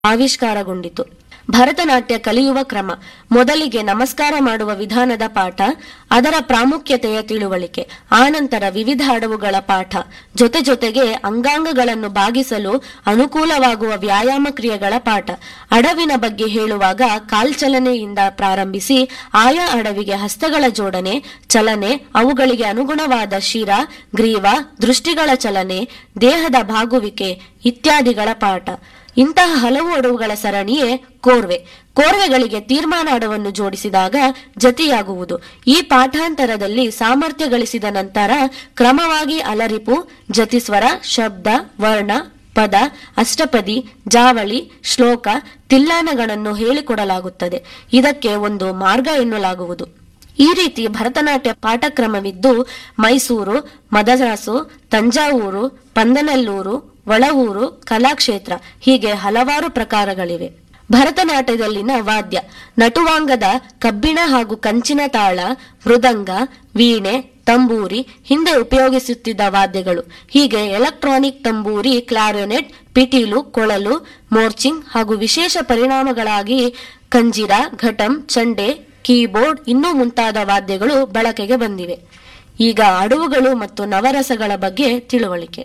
ಆವಿಷ್ಕಾರಗೊಂಡಿತು ಭರತನಾಟ್ಯ ಕಲಿಯುವ ಕ್ರಮ ಮೊದಲಿಗೆ ನಮಸ್ಕಾರ ಮಾಡುವ ವಿಧಾನದ ಪಾಠ ಅದರ ಪ್ರಾಮುಖ್ಯತೆಯ ತಿಳುವಳಿಕೆ ಆನಂತರ ವಿವಿಧ ಅಡವುಗಳ ಪಾಠ ಜೊತೆ ಜೊತೆಗೆ ಅಂಗಾಂಗಗಳನ್ನು ಬಾಗಿಸಲು ಅನುಕೂಲವಾಗುವ ವ್ಯಾಯಾಮ ಕ್ರಿಯೆಗಳ ಪಾಠ ಅಡವಿನ ಬಗ್ಗೆ ಹೇಳುವಾಗ ಕಾಲ್ಚಲನೆಯಿಂದ ಪ್ರಾರಂಭಿಸಿ ಆಯಾ ಅಡವಿಗೆ ಹಸ್ತಗಳ ಜೋಡಣೆ ಚಲನೆ ಅವುಗಳಿಗೆ ಅನುಗುಣವಾದ ಶಿರ ಗ್ರೀವ ದೃಷ್ಟಿಗಳ ಚಲನೆ ದೇಹದ ಬಾಗುವಿಕೆ ಇತ್ಯಾದಿಗಳ ಪಾಠ ಇಂತಹ ಹಲವು ಅಡವುಗಳ ಸರಣಿಯೇ ಕೋರ್ವೆ ಕೋರ್ವೆಗಳಿಗೆ ತೀರ್ಮಾನ ಅಡವನ್ನು ಜೋಡಿಸಿದಾಗ ಜತಿಯಾಗುವುದು ಈ ಪಾಠಾಂತರದಲ್ಲಿ ಸಾಮರ್ಥ್ಯ ಗಳಿಸಿದ ನಂತರ ಕ್ರಮವಾಗಿ ಅಲರಿಪು ಜತಿಸ್ವರ ಶಬ್ದ ವರ್ಣ ಪದ ಅಷ್ಟಪದಿ ಜಾವಳಿ ಶ್ಲೋಕ ತಿಲ್ಲಾನಗಳನ್ನು ಹೇಳಿಕೊಡಲಾಗುತ್ತದೆ ಇದಕ್ಕೆ ಒಂದು ಮಾರ್ಗ ಎನ್ನಲಾಗುವುದು ಈ ರೀತಿ ಭರತನಾಟ್ಯ ಪಾಠಕ್ರಮವಿದ್ದು ಮೈಸೂರು ಮದರಾಸು ತಂಜಾವೂರು ಪಂದನಲ್ಲೂರು ಒಳವೂರು ಕಲಾಕ್ಷೇತ್ರ ಹೀಗೆ ಹಲವಾರು ಪ್ರಕಾರಗಳಿವೆ ಭರತನಾಟ್ಯದಲ್ಲಿನ ವಾದ್ಯ ನಟುವಾಂಗದ ಕಬ್ಬಿಣ ಹಾಗೂ ಕಂಚಿನ ತಾಳ ಮೃದಂಗ ವೀಣೆ ತಂಬೂರಿ ಹಿಂದೆ ಉಪಯೋಗಿಸುತ್ತಿದ್ದ ವಾದ್ಯಗಳು ಹೀಗೆ ಎಲೆಕ್ಟ್ರಾನಿಕ್ ತಂಬೂರಿ ಕ್ಲಾರಿನೆಟ್ ಪಿಟೀಲು ಕೊಳಲು ಮೋರ್ಚಿಂಗ್ ಹಾಗೂ ವಿಶೇಷ ಪರಿಣಾಮಗಳಾಗಿ ಕಂಜಿರ ಘಟಂ ಚಂಡೆ ಕೀಬೋರ್ಡ್ ಇನ್ನೂ ಮುಂತಾದ ವಾದ್ಯಗಳು ಬಳಕೆಗೆ ಬಂದಿವೆ ಈಗ ಅಡವುಗಳು ಮತ್ತು ನವರಸಗಳ ಬಗ್ಗೆ ತಿಳುವಳಿಕೆ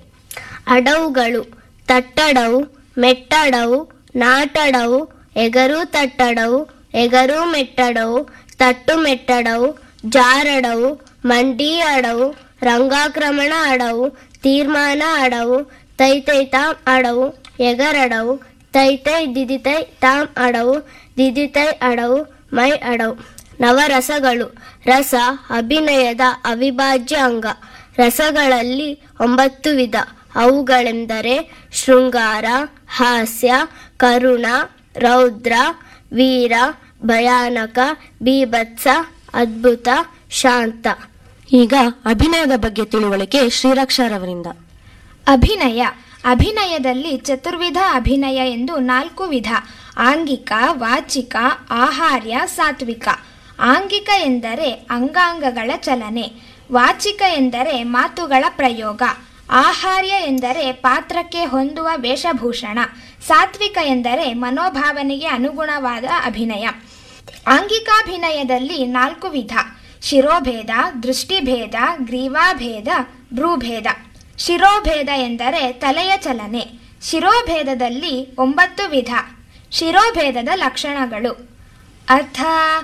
ಅಡವುಗಳು ತಟ್ಟಡವು ಮೆಟ್ಟಡವು ನಾಟಡವು ಎಗರು ತಟ್ಟಡವು ಎಗರು ಮೆಟ್ಟಡವು ತಟ್ಟು ಮೆಟ್ಟಡವು ಜಾರಡವು ಮಂಡಿ ಅಡವು ರಂಗಾಕ್ರಮಣ ಅಡವು ತೀರ್ಮಾನ ಅಡವು ತೈತೈ ತಾಮ್ ಅಡವು ಎಗರಡವು ತೈತೈ ದಿದಿತೈ ತಾಮ್ ಅಡವು ದಿದಿತೈ ಅಡವು ಮೈ ಅಡವು ನವರಸಗಳು ರಸ ಅಭಿನಯದ ಅವಿಭಾಜ್ಯ ಅಂಗ ರಸಗಳಲ್ಲಿ ಒಂಬತ್ತು ವಿಧ ಅವುಗಳೆಂದರೆ ಶೃಂಗಾರ ಹಾಸ್ಯ ಕರುಣ ರೌದ್ರ ವೀರ ಭಯಾನಕ ಬೀಭತ್ಸ ಅದ್ಭುತ ಶಾಂತ ಈಗ ಅಭಿನಯದ ಬಗ್ಗೆ ತಿಳುವಳಿಕೆ ಶ್ರೀರಕ್ಷಾರವರಿಂದ ಅಭಿನಯ ಅಭಿನಯದಲ್ಲಿ ಚತುರ್ವಿಧ ಅಭಿನಯ ಎಂದು ನಾಲ್ಕು ವಿಧ ಆಂಗಿಕ ವಾಚಿಕ ಆಹಾರ್ಯ ಸಾತ್ವಿಕ ಆಂಗಿಕ ಎಂದರೆ ಅಂಗಾಂಗಗಳ ಚಲನೆ ವಾಚಿಕ ಎಂದರೆ ಮಾತುಗಳ ಪ್ರಯೋಗ ಆಹಾರ್ಯ ಎಂದರೆ ಪಾತ್ರಕ್ಕೆ ಹೊಂದುವ ವೇಷಭೂಷಣ ಸಾತ್ವಿಕ ಎಂದರೆ ಮನೋಭಾವನೆಗೆ ಅನುಗುಣವಾದ ಅಭಿನಯ ಆಂಗಿಕಾಭಿನಯದಲ್ಲಿ ನಾಲ್ಕು ವಿಧ ಶಿರೋಭೇದ ದೃಷ್ಟಿಭೇದ ಗ್ರೀವಾಭೇದ ಭ್ರೂಭೇದ ಶಿರೋಭೇದ ಎಂದರೆ ತಲೆಯ ಚಲನೆ ಶಿರೋಭೇದದಲ್ಲಿ ಒಂಬತ್ತು ವಿಧ ಶಿರೋಭೇದದ ಲಕ್ಷಣಗಳು ಅರ್ಥ